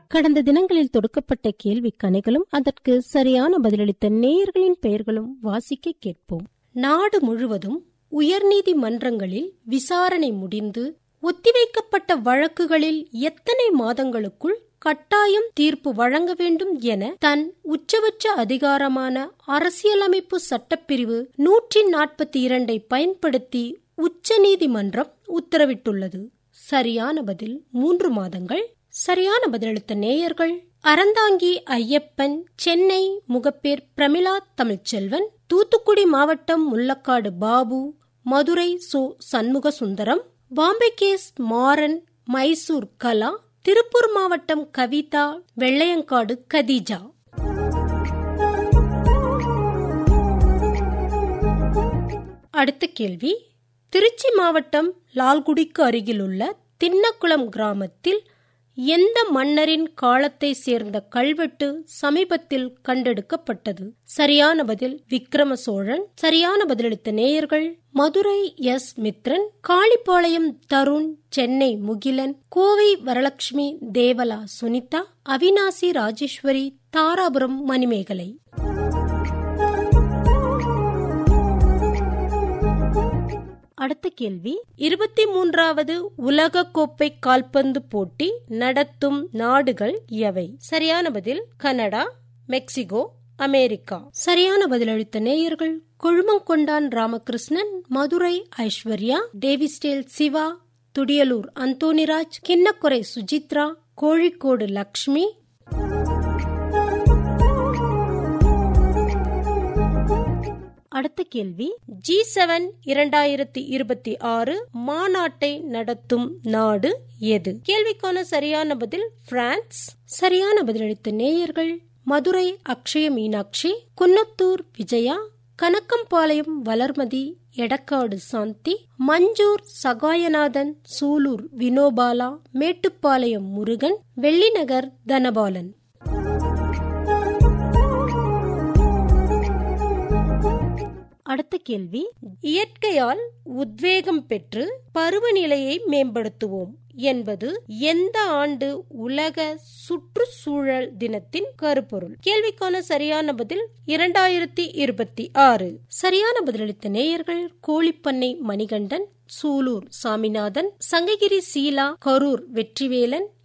கடந்த தினங்களில் தொடுக்கப்பட்ட கேள்வி கணைகளும் அதற்கு சரியான பதிலளித்த நேயர்களின் பெயர்களும் வாசிக்க கேட்போம் நாடு முழுவதும் உயர்நீதிமன்றங்களில் விசாரணை முடிந்து ஒத்திவைக்கப்பட்ட வழக்குகளில் எத்தனை மாதங்களுக்குள் கட்டாயம் தீர்ப்பு வழங்க வேண்டும் என தன் உச்சபட்ச அதிகாரமான அரசியலமைப்பு சட்டப்பிரிவு நூற்றி நாற்பத்தி இரண்டை பயன்படுத்தி உச்சநீதிமன்றம் உத்தரவிட்டுள்ளது சரியான பதில் மூன்று மாதங்கள் சரியான பதிலளித்த நேயர்கள் அறந்தாங்கி ஐயப்பன் சென்னை முகப்பேர் பிரமிளா தமிழ்ச்செல்வன் தூத்துக்குடி மாவட்டம் முள்ளக்காடு பாபு மதுரை சோ சண்முக சுந்தரம் பாம்பே கேஸ் மாறன் மைசூர் கலா திருப்பூர் மாவட்டம் கவிதா வெள்ளையங்காடு கதீஜா அடுத்த கேள்வி திருச்சி மாவட்டம் லால்குடிக்கு அருகிலுள்ள தின்னக்குளம் கிராமத்தில் எந்த மன்னரின் காலத்தை சேர்ந்த கல்வெட்டு சமீபத்தில் கண்டெடுக்கப்பட்டது சரியான பதில் விக்ரம சோழன் சரியான பதிலளித்த நேயர்கள் மதுரை எஸ் மித்ரன் காளிப்பாளையம் தருண் சென்னை முகிலன் கோவை வரலட்சுமி தேவலா சுனிதா அவினாசி ராஜேஸ்வரி தாராபுரம் மணிமேகலை அடுத்த கேள்வி இருபத்தி மூன்றாவது உலக கோப்பை கால்பந்து போட்டி நடத்தும் நாடுகள் எவை சரியான பதில் கனடா மெக்சிகோ அமெரிக்கா சரியான பதிலளித்த நேயர்கள் கொழுமங்கொண்டான் ராமகிருஷ்ணன் மதுரை ஐஸ்வர்யா டேவிஸ்டேல் சிவா துடியலூர் அந்தோனிராஜ் கிண்ணக்குறை சுஜித்ரா கோழிக்கோடு லக்ஷ்மி அடுத்த கேள்வி ஜி செவன் இரண்டாயிரத்தி இருபத்தி ஆறு மாநாட்டை நடத்தும் நாடு எது கேள்விக்கான சரியான பதில் பிரான்ஸ் சரியான பதிலளித்த நேயர்கள் மதுரை அக்ஷய மீனாட்சி குன்னத்தூர் விஜயா கனக்கம்பாளையம் வளர்மதி எடக்காடு சாந்தி மஞ்சூர் சகாயநாதன் சூலூர் வினோபாலா மேட்டுப்பாளையம் முருகன் வெள்ளிநகர் தனபாலன் அடுத்த கேள்வி இயற்கையால் உத்வேகம் பெற்று பருவநிலையை மேம்படுத்துவோம் என்பது எந்த ஆண்டு உலக சுற்றுச்சூழல் தினத்தின் கருப்பொருள் கேள்விக்கான சரியான பதில் இரண்டாயிரத்தி இருபத்தி ஆறு சரியான பதிலளித்த நேயர்கள் கோழிப்பண்ணை மணிகண்டன் சூலூர் சாமிநாதன் சங்ககிரி சீலா கரூர் வெற்றிவேலன்